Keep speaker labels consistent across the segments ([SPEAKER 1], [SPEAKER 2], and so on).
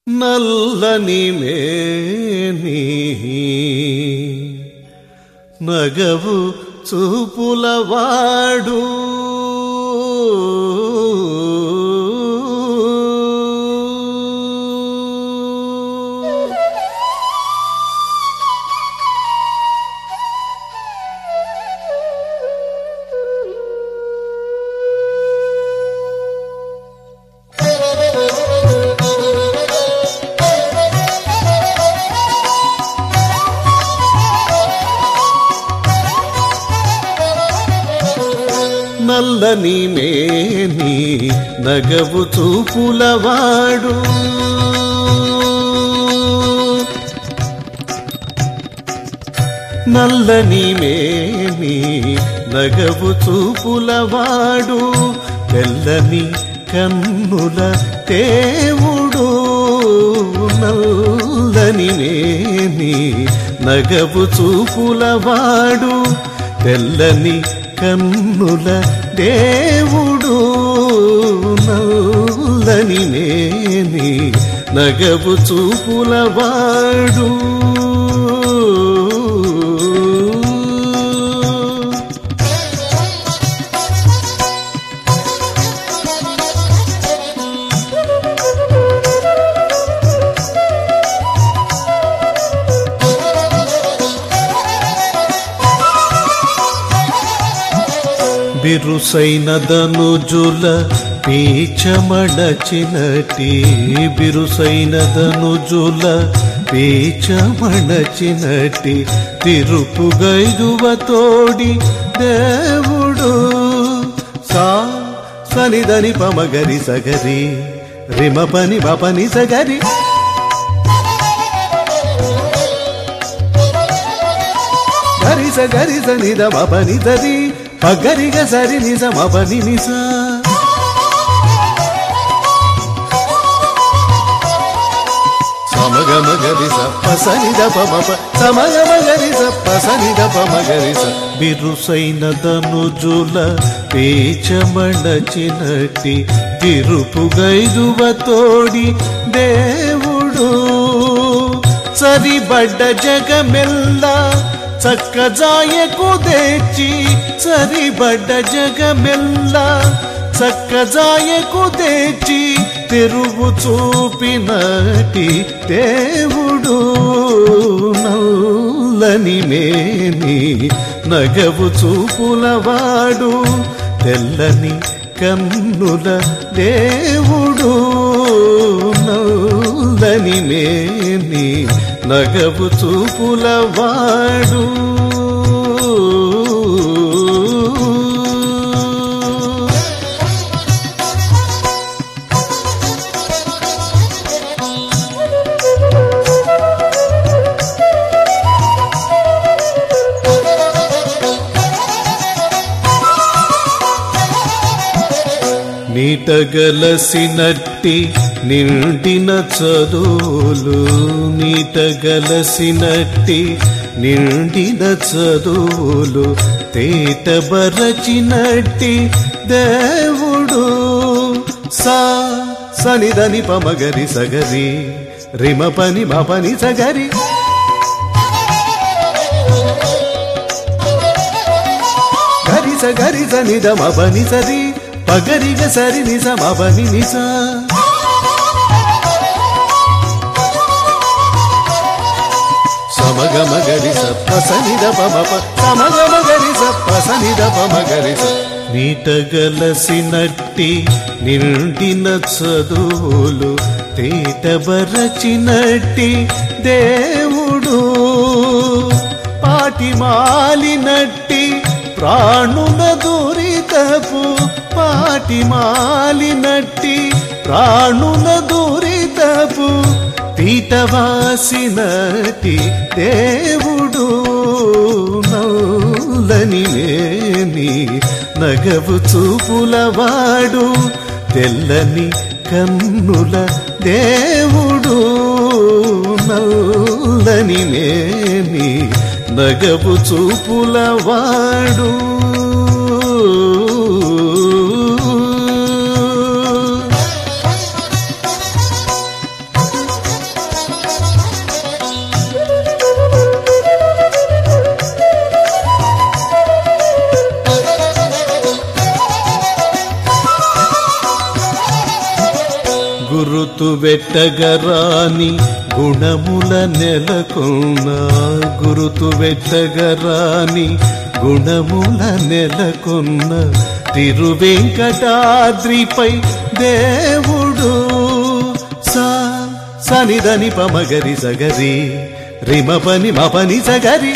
[SPEAKER 1] నల్లని మేని నగవు చూపులవాడు నల్లని మేని నగవు చూపులవాడు నల్లని మేని నగవు చూపులవాడు తెల్లని కన్నుల దేవుడు నల్లని మేని నగవు చూపులవాడు తెల్లని కన్నుల దేవుడు నల్లని నేని నగవు చూపులవాడు బిరుసైన ధనుజుల పీచమడచినటి బిరుసైన ధనుజుల పీచమడచినటి తిరుపుగైదువ తోడి దేవుడు సా సనిదని పమగరి సగరి రిమ పని బపని సగరి గరిస గరిస నిద మపని దరి పగరిగ సరి నిజ మపని నిస సమగమ గరిస పసనిద పమప సమగమ గరిస పసనిద పమగరిస బిరుసైన ధనుజుల పేచమడచినటి తిరుపుగైదువ తోడి దేవుడు సరిబడ్డ జగమెల్ల చక్కజాయకు తెచ్చి సరిబడ్డ జగమెల్ల చక్కజాయకు తెచ్చి తెరువు చూపినటి దేవుడు నల్లని మేని నగవు చూపులవాడు తెల్లని కన్నుల దేవుడు నల్లని మేని నగవు చూపులవాడు నీటగలసినట్టి నిండిన చదువులు నీటగలసినట్టి నిండిన చదువులు తేటబరచినట్టి దేవుడు సా సనిదని పమగరి సగరి రిమ పని మపని సగరి గరిస గరిస నిద మపని సరి పగరిగ సరి నిజ మపని నిస సమగమ గరిస పసనిద పమప సమగమ గరిస పసనిద పమగరిస నీటగలసినట్టి నిండిన చదువులు తేటబరచినట్టి దేవుడు పాటి మాలినట్టి ప్రాణుల దురితపు పాటి మాలినట్టి ప్రాణుల దురితపు పీటవాసినటి దేవుడు నల్లని నేని నగవు చూపులవాడు తెల్లని కన్నుల దేవుడు నల్లని నేని నగవు చూపులవాడు వెట్టగరాని గుణముల నెలకొన్న గురుతు వెట్టగరాని గుణముల నెలకొన్న తిరువెంకటాద్రిపై దేవుడు సా సనిదని పమగరి సగరి రిమ పని మపని సగరి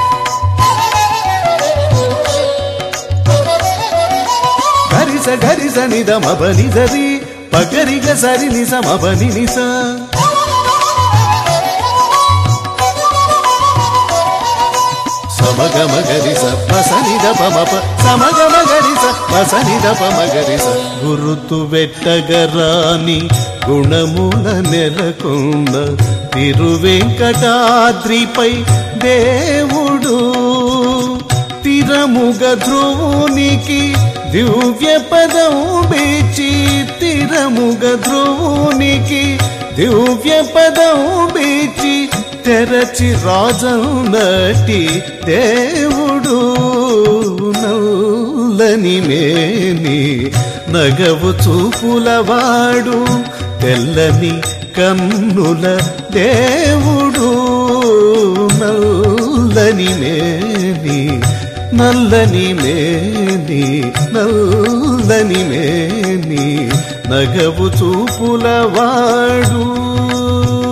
[SPEAKER 1] గరిస గరిస నిద మపని సరి పగరిగ సరి నిస మపని నిస సమగమ గరిస పసనిద పమప సమగమ గరిస పసనిద పమగరిస గురుతు వెట్టగరాని గుణముల నెలకొన్న తిరువెంకటాద్రిపై దేవుడు తిరముగ ధ్రువునికి దివ్య పదం బీచి తిరముగ ధ్రువునికి దివ్య పదం బీచి తెరచి రాజన్నటి దేవుడు నల్లని మేని నగవు చూపులవాడు తెల్లని కన్నుల దేవుడు నల్లని మేని నల్లని మేని నల్లని మేని నగవు చూపులవాడు